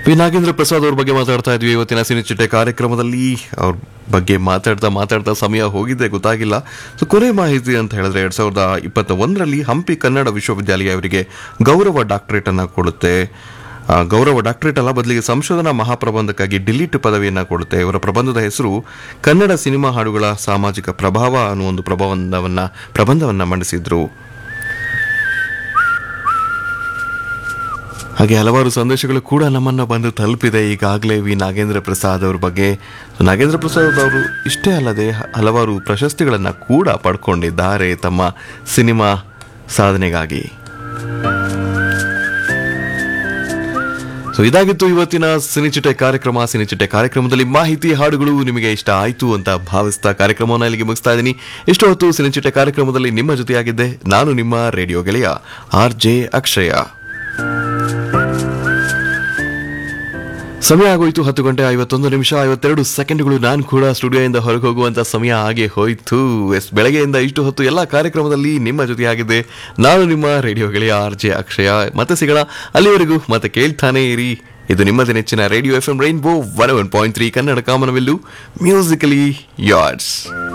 P Nagendra Prasad ಅವ್ರ ಬಗ್ಗೆ ಮಾತಾಡ್ತಾ ಇದ್ವಿ ಇವತ್ತಿನ ಸಿನಿಚಿಟ್ಟೆ ಕಾರ್ಯಕ್ರಮದಲ್ಲಿ ಅವ್ರ ಬಗ್ಗೆ ಮಾತಾಡ್ತಾ ಮಾತಾಡ್ತಾ ಸಮಯ ಹೋಗಿದೆ ಗೊತ್ತಾಗಿಲ್ಲ ಸೊ ಕೊನೆ ಮಾಹಿತಿ ಅಂತ ಹೇಳಿದ್ರೆ ಎರಡ್ ಸಾವಿರದ ಇಪ್ಪತ್ತ ಒಂದರಲ್ಲಿ ಹಂಪಿ ಕನ್ನಡ ವಿಶ್ವವಿದ್ಯಾಲಯ ಇವರಿಗೆ ಗೌರವ ಡಾಕ್ಟರೇಟ್ ಅನ್ನ ಕೊಡುತ್ತೆ ಆ, ಗೌರವ ಡಾಕ್ಟರೇಟ್ ಅಲ್ಲ ಬದಲಿಗೆ ಸಂಶೋಧನಾ ಮಹಾಪ್ರಬಂಧಕ್ಕಾಗಿ ಡಿಲೀಟ್ ಪದವಿಯನ್ನ ಕೊಡುತ್ತೆ ಇವರ ಪ್ರಬಂಧದ ಹೆಸರು ಕನ್ನಡ ಸಿನಿಮಾ ಹಾಡುಗಳ ಸಾಮಾಜಿಕ ಪ್ರಭಾವ ಅನ್ನೋ ಒಂದು ಪ್ರಬಂಧವನ್ನ ಪ್ರಬಂಧವನ್ನ ಮಂಡಿಸಿದ್ರು ಹಾಗೆ ಹಲವಾರು ಸಂದೇಶಗಳು ಕೂಡ ನಮ್ಮನ್ನ ಬಂದು ತಲುಪಿದೆ ಈಗಾಗಲೇ ವಿ ನಾಗೇಂದ್ರ ಪ್ರಸಾದ್ ಅವ್ರ ಬಗ್ಗೆ ಸೊ ನಾಗೇಂದ್ರ ಪ್ರಸಾದ್ ಅವರು ಇಷ್ಟೇ ಅಲ್ಲದೆ ಹ- ಹಲವಾರು ಪ್ರಶಸ್ತಿಗಳನ್ನು ಕೂಡ ಪಡ್ಕೊಂಡಿದ್ದಾರೆ ತಮ್ಮ ಸಿನಿಮಾ ಸಾಧನೆಗಾಗಿ ಸೊ ಇದಾಗಿತ್ತು ಇವತ್ತಿನ ಸಿನಿಚಿಟೆ ಕಾರ್ಯಕ್ರಮ ಸಿನಿಚಿಟೆ ಕಾರ್ಯಕ್ರಮದಲ್ಲಿ ಮಾಹಿತಿ ಹಾಡುಗಳು ನಿಮಗೆ ಇಷ್ಟ ಆಯ್ತು ಅಂತ ಭಾವಿಸ್ತಾ ಕಾರ್ಯಕ್ರಮವನ್ನು ಇಲ್ಲಿಗೆ ಮುಗಿಸ್ತಾ ಇದ್ದೀನಿ ಇಷ್ಟು ಹೊತ್ತು ಸಿನಿಚಿಟೆ ಕಾರ್ಯಕ್ರಮದಲ್ಲಿ ನಿಮ್ಮ ಜೊತೆಯಾಗಿದ್ದೆ ನಾನು ನಿಮ್ಮ ರೇಡಿಯೋ ಗೆಳೆಯ ಆರ್ ಜೆ ಅಕ್ಷಯ ಸಮಯ ಆಗೋಯ್ತು ಹತ್ತು ಗಂಟೆ ಐವತ್ತೊಂದು ನಿಮಿಷ ಐವತ್ತೆರಡು ಸೆಕೆಂಡ್ಗಳು ನಾನು ಕೂಡ ಸ್ಟುಡಿಯೋಯಿಂದ ಹೊರಗೆ ಹೋಗುವಂತ ಸಮಯ ಹಾಗೆ ಹೋಯ್ತು ಎಸ್ ಬೆಳಗ್ಗೆಯಿಂದ ಇಷ್ಟು ಹೊತ್ತು ಎಲ್ಲ ಕಾರ್ಯಕ್ರಮದಲ್ಲಿ ನಿಮ್ಮ ಜೊತೆಯಾಗಿದ್ದೆ ನಾನು ನಿಮ್ಮ ರೇಡಿಯೋ ಗೆಳೆಯ ಆರ್ ಜೆ ಅಕ್ಷಯ ಮತ್ತೆ ಸಿಗೋಣ ಅಲ್ಲಿವರೆಗೂ ಮತ್ತೆ ಕೇಳ್ತಾನೆ ಇರಿ ಇದು ನಿಮ್ಮದೇ ನೆಚ್ಚಿನ radio F M rainbow one one point three Kannada ಕಾಮನವೆಲ್ಲು ಮ್ಯೂಸಿಕಲಿ ಯಾರ್ಡ್ಸ್